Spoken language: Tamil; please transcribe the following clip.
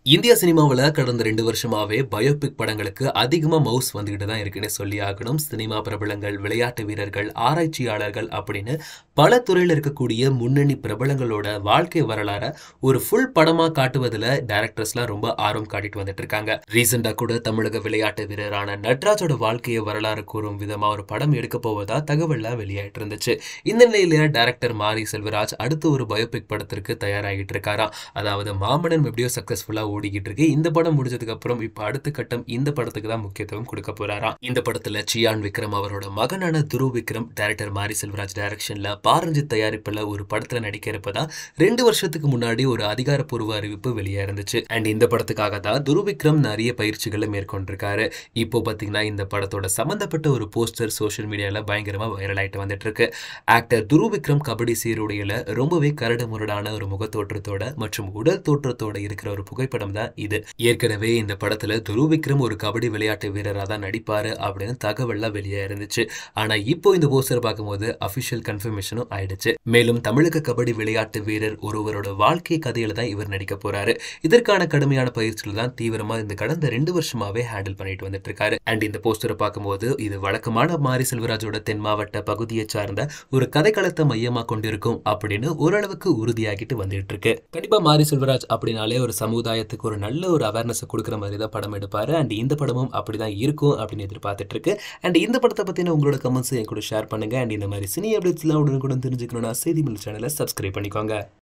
இந்திய சினிமாவில் கடந்த ரெண்டு வருஷமாவே பயோபிக் படங்களுக்கு அதிகமா மவுஸ் வந்துகிட்டு தான் இருக்குன்னு சொல்லி ஆகணும் சினிமா பிரபலங்கள் விளையாட்டு வீரர்கள் ஆராய்ச்சியாளர்கள் அப்படின்னு பல துறையில் இருக்கக்கூடிய முன்னணி பிரபலங்களோட வாழ்க்கை வரலாற ஒரு ஃபுல் படமா காட்டுவதில் டேரக்டர்ஸ்லாம் ரொம்ப ஆர்வம் காட்டிட்டு வந்துட்டு இருக்காங்க ரீசெண்டா கூட தமிழக விளையாட்டு வீரரான நட்ராஜோட வாழ்க்கையை வரலாறு கூறும் விதமா ஒரு படம் எடுக்க போவதா தகவல்லாம் வெளியாயிட்டு இருந்துச்சு இந்த நிலையில டேரக்டர் மாரி செல்வராஜ் அடுத்து ஒரு பயோபிக் படத்திற்கு தயாராகிட்டு இருக்காராம் அதாவது மாமன்னன் எப்படியோ சக்சஸ்ஃபுல்லா ஓடிக்கிட்டு இருக்கு இந்த படம் முடிஞ்சதுக்கு அப்புறம் இப்ப அடுத்த கட்டம் இந்த படத்துக்கு தான் முக்கியத்துவம் கொடுக்க போறாராம் இந்த படத்துல சியான் விக்ரம் அவரோட மகனான துரு விக்ரம் டைரக்டர் மாரி செல்வராஜ் டைரக்ஷன்ல பாரஞ்சித் தயாரிப்புல ஒரு படத்துல நடிக்க இருப்பதா ரெண்டு வருஷத்துக்கு முன்னாடி ஒரு அதிகாரப்பூர்வ அறிவிப்பு வெளியே இருந்துச்சு அண்ட் இந்த படத்துக்காக தான் துரு விக்ரம் நிறைய பயிற்சிகளை மேற்கொண்டிருக்காரு இப்போ பாத்தீங்கன்னா இந்த படத்தோட சம்பந்தப்பட்ட ஒரு போஸ்டர் சோஷியல் மீடியால பயங்கரமா வைரல் ஆயிட்டு வந்துட்டு இருக்கு ஆக்டர் துரு விக்ரம் கபடி சீருடையில ரொம்பவே கரடு முரடான ஒரு முகத்தோற்றத்தோட மற்றும் உடல் தோற்றத்தோட இருக்கிற ஒரு புகைப்படம் தான் இது ஏற்கனவே இந்த படத்துல துரு விக்ரம் ஒரு கபடி விளையாட்டு வீரராக தான் நடிப்பாரு அப்படின்னு தகவல்லாம் வெளியே இருந்துச்சு ஆனா இப்போ இந்த போஸ்டர் பார்க்கும்போது அபிஷியல் கன்ஃபர்மேஷனும் ஆயிடுச்சு மேலும் தமிழக கபடி விளையாட்டு வீரர் ஒருவரோட வாழ்க்கை கதையில தான் இவர் நடிக்க போறாரு இதற்கான கடுமையான பயிற்சிகள் தான் தீவிரமா இந்த கடந்த ரெண்டு வருஷமாவே ஹேண்டில் பண்ணிட்டு வந்துட்டு இருக்காரு அண்ட் இந்த போஸ்டரை பார்க்கும்போது இது வழக்கமான மாரி செல்வராஜோட தென் மாவட்ட பகுதியை சார்ந்த ஒரு கதைக்களத்தை மையமா கொண்டிருக்கும் அப்படின்னு ஓரளவுக்கு உறுதியாகிட்டு வந்துட்டு இருக்கு கண்டிப்பா மாரி செல்வராஜ் அப்படின்னாலே ஒரு சமுதாயத்துக்கு ஒரு நல்ல ஒரு அவேர்னஸ் கொடுக்குற மாதிரி தான் படம் எடுப்பாரு அண்ட் இந்த படமும் அப்படிதான் இருக்கும் அப்படின்னு எதிர்பார்த்துட்டு இருக்கு அண்ட் இந்த படத்தை பத்தின உங்களோட கமெண்ட்ஸ் என் கூட ஷேர் பண்ணுங்க அண்ட் இந்த மாதிரி சினி அப்டேட்ஸ்லாம் உடனுக்குடன் தெரிஞ்சுக்கணும்னா செய்தி மில் சேனலை சப்ஸ்கிரைப் பண்ணிக்கோங்க